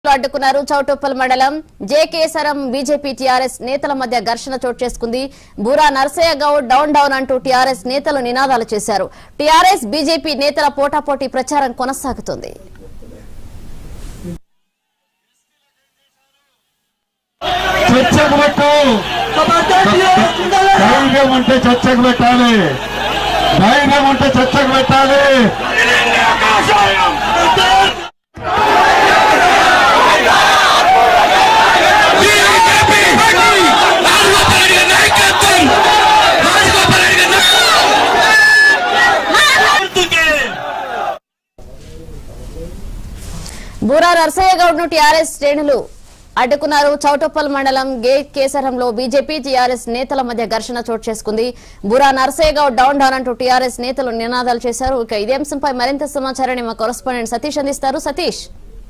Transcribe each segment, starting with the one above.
అడ్డుకున్నారు చౌటుప్పల్ మండలం జేకేసరం BJP TRS నేతల మధ్య ఘర్షణ చోటు చేసుకుంది బూరా నర్సయ్య గౌడ్ డౌన్ డౌన్ అంటూ టీఆర్ఎస్ నేతలు నినాదాలు చేశారు టీఆర్ఎస్ బీజేపీ నేతల పోటాపోటీ ప్రచారం కొనసాగుతోంది చర్చకు పెట్టు ధైర్యం అంటే చర్చకు పెట్టాలి ధైర్యం అంటే చర్చకు పెట్టాలి బీజేపీ రాజగోపాల్ రెడ్డి నాయకత్వం రాజగోపాల్ రెడ్డి బూరా నర్సయ్య గౌడ్ ను టీఆర్ఎస్ శ్రేణులు అడ్డుకున్నారు చౌటుప్పల్ మండలం గే కేసరంలో బీజేపీ టీఆర్ఎస్ నేతల మధ్య ఘర్షణ చోటు చేసుకుంది బూరా నర్సయ్య గౌడ్ డౌన్ డౌన్ అంటూ టీఆర్ఎస్ నేతలు నినాదాలు చేశారు ఇక ఇదే అంశంపై మరింత సమాచారాన్ని మా కొరస్పాండెంట్ సతీష్ అందిస్తారు సతీష్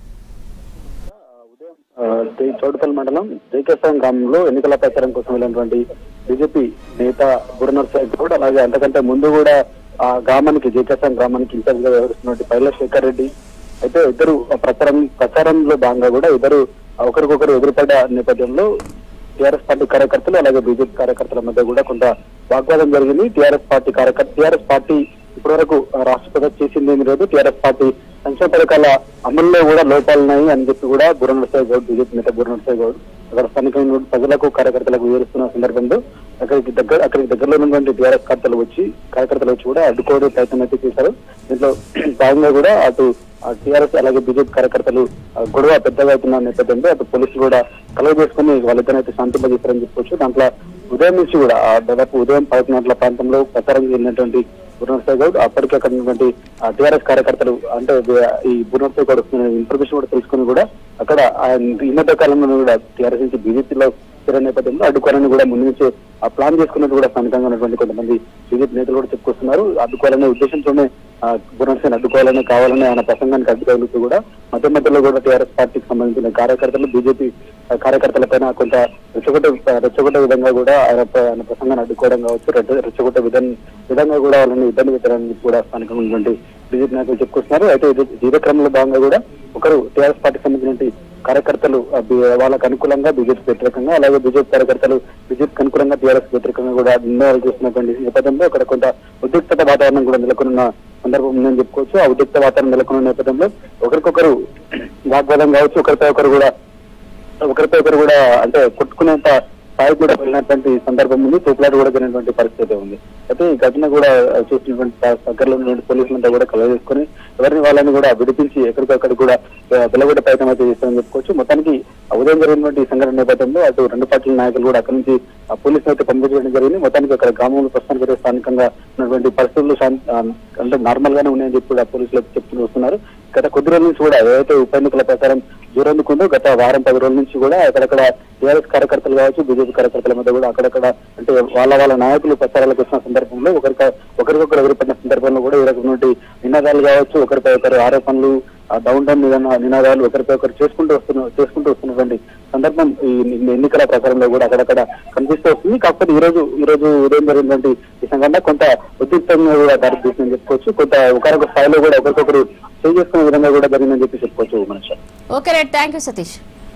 ఆ, జై- చౌడపల్లి మండలం జైకేశ్వరం గ్రామంలో ఎన్నికల ప్రచారం కోసం వెళ్ళినటువంటి బీజేపీ నేత గురునర్సాయి గౌడ్ అలాగే అంతకంటే ముందు కూడా ఆ గ్రామానికి జైకేశ్వరం గ్రామానికి ఇన్ఛార్జ్ గా వ్యవహరిస్తున్నటువంటి పైల శేఖర్ రెడ్డి అయితే ఇద్దరు ఆ ప్రచారం ప్రచారంలో భాగంగా కూడా ఇద్దరు ఒకరికొకరు ఎదురుపడ్డ నేపథ్యంలో టీఆర్ఎస్ పార్టీ కార్యకర్తలు అలాగే బీజేపీ కార్యకర్తల మధ్య కూడా కొంత వాగ్వాదం జరిగింది టీఆర్ఎస్ పార్టీ కార్యకర్త టీఆర్ఎస్ పార్టీ ఇప్పటివరకు రాష్ట్రపతి చేసింది ఏమీ లేదు టీఆర్ఎస్ పార్టీ సంక్షేమ పథకాల అమల్లో కూడా లోపాలున్నాయి అని చెప్పి కూడా బుర్రనరసాయి గౌడ్ బీజేపీ నేత బుర్రనరసాయి గౌడ్ అక్కడ స్థానికమైన ప్రజలకు కార్యకర్తలకు వివరిస్తున్న సందర్భంలో అక్కడికి దగ్గర అక్కడికి దగ్గరలో ఉన్నటువంటి టీఆర్ఎస్ కార్యకర్తలు వచ్చి కార్యకర్తలు వచ్చి కూడా అడ్డుకోవడం ప్రయత్నం అయితే చేశారు దీంట్లో భాగంగా కూడా అటు టీఆర్ఎస్ అలాగే బీజేపీ కార్యకర్తలు ఆ, గొడవ పెద్దగా అవుతున్న నేపథ్యంలో అటు పోలీసులు కూడా కలవ చేసుకుని వాళ్ళిద్దరైతే శాంతింపజేశారని చెప్పుకోవచ్చు దాంట్లో ఉదయం నుంచి కూడా ఆ, దాదాపు ఉదయం పదకొండు గంటల ప్రాంతంలో ప్రచారం జరిగినటువంటి బుర్నర్సాయి గౌడ్ అప్పటికే అక్కడ ఉన్నటువంటి టీఆర్ఎస్ కార్యకర్తలు అంటే వి- ఈ బుర్నర్సాయి గౌడ్ వస్తున్న ఇన్ఫర్మేషన్ కూడా తెలుసుకుని కూడా అక్కడ ఆయన ఈ మధ్య కాలంలో కూడా టీఆర్ఎస్ నుంచి బీజేపీలో చేరిన నేపథ్యంలో అడ్డుకోవాలని కూడా ముందు నుంచే ఆ ప్లాన్ చేసుకున్నట్టు కూడా స్థానికంగా ఉన్నటువంటి కొంతమంది బీజేపీ నేతలు కూడా చెప్పుకొస్తున్నారు అడ్డుకోవాలనే ఉద్దేశంతోనే బుర్నర్సాయిని అడ్డుకోవాలని కావాలని ఆయన ప్రసంగానికి అడ్డు తగులుతూ కూడా మధ్య మధ్యలో కూడా టీఆర్ఎస్ పార్టీకి సంబంధించిన కార్యకర్తలు బీజేపీ కార్యకర్తల పైన కొంత రెచ్చగొట్టే రెచ్చగొట్టే విధంగా కూడా ఆయన ప్ర- ఆయన ప్రసంగాన్ని అడ్డుకోవడం కావచ్చు రెచ్చ- రెచ్చగొట్టే విధం విధంగా కూడా వాళ్ళని ఇబ్బంది పెట్టడానికి కూడా స్థానికంగా ఉన్నటువంటి బీజేపీ నాయకులు చెప్పుకొస్తున్నారు అయితే ఇది ఇదే క్రమంలో భాగంగా కూడా ఒకరు టీఆర్ఎస్ పార్టీకి సంబంధించినటువంటి కార్యకర్తలు ఆ, బి- వాళ్ళకు అనుకూలంగా బీజేపీ వ్యతిరేకంగా అలాగే బీజేపీ కార్యకర్తలు బీజేపీకి అనుకూలంగా టీఆర్ఎస్ వ్యతిరేకంగా కూడా నిర్ణయాలు చేస్తున్నటువంటి నేపథ్యంలో అక్కడ కొంత ఉద్రిక్తత వాతావరణం కూడా నెలకొన్న సందర్భం ఉందని చెప్పుకోవచ్చు ఆ ఉద్రిక్త వాతావరణం నెలకొన్న నేపథ్యంలో ఒకరికొకరు వాగ్వాదం కావచ్చు ఒకరిపై ఒకరు కూడా ఒకరిపై ఒకరు కూడా అంటే కొట్టుకునేంత స్థాయి కూడా వెళ్ళినటువంటి సందర్భం ఉంది తూపులాట కూడా జరిగినటువంటి పరిస్థితి ఉంది అయితే ఈ ఘటన కూడా చూసినటువంటి ప- దగ్గరలో ఉన్నటువంటి పోలీసులంతా కూడా కలవ చేసుకుని ఎవరిని వాళ్ళని కూడా విడిపించి ఎక్కడికక్కడ కూడా వెలగొట్టే ప్రయత్నం అయితే చేస్తామని చెప్పుకోవచ్చు మొత్తానికి ఆ ఉదయం జరిగినటువంటి ఈ సంఘటన నేపథ్యంలో అటు రెండు పార్టీల నాయకులు కూడా అక్కడి నుంచి ఆ పోలీసులు అయితే పంపించడం జరిగింది మొత్తానికి అక్కడ గ్రామంలో ప్రస్తుతానికి అయితే స్థానికంగా ఉన్నటువంటి పరిస్థితులు శాంతి- ఆ, అంటే నార్మల్ గానే ఉన్నాయని చెప్పి కూడా పోలీసులు అయితే చెప్తూ వస్తున్నారు గత కొద్ది రోజుల నుంచి కూడా ఏదైతే ఉప ఎన్నికల ప్రచారం జోరందుకుందో గత వారం పది రోజుల నుంచి కూడా అక్కడక్కడ టీఆర్ఎస్ కార్యకర్తలు కావచ్చు బీజేపీ కార్యకర్తల మధ్య కూడా అక్కడక్కడ అంటే వాళ్ళ వాళ్ళ నాయకులు ప్రచారాలకు వచ్చిన సందర్భంలో ఒకరికి ఒకరికొకరు ఎదురుపడిన సందర్భంలో కూడా ఈ రకమైనటువంటి నినాదాలు కావచ్చు ఒకరిపై ఒకరు ఆరోపణలు ఆ డౌన్ డౌన్ నినా- నినాదాలు ఒకరిపై ఒకరు చేసుకుంటూ వస్తున్న చేసుకుంటూ వస్తున్నటువంటి సందర్భం ఈ ఎన్ని- ఎన్నికల ప్రచారంలో కూడా అక్కడక్కడ కనిపిస్తూ వస్తుంది కాకపోతే ఈ రోజు ఈ రోజు ఉదయం జరిగినటువంటి ఈ సంఘటన కొంత ఉద్రిక్తంగా కూడా దారితీస్తుందని చెప్పుకోవచ్చు కొంత ఒకరొక స్థాయిలో కూడా ఒకరికొకరు చేంజ్ చేసుకునే విధంగా కూడా జరిగిందని చెప్పి చెప్పుకోవచ్చు మనిషి okay right thank you Satish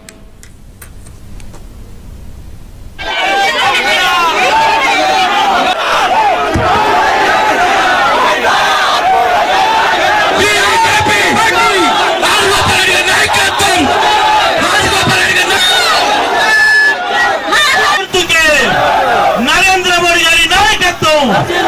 BJP Rajagopal Reddy నాయకత్వం రాజగోపాల్ రెడ్డి నరేంద్ర మోడీ గారి నాయకత్వం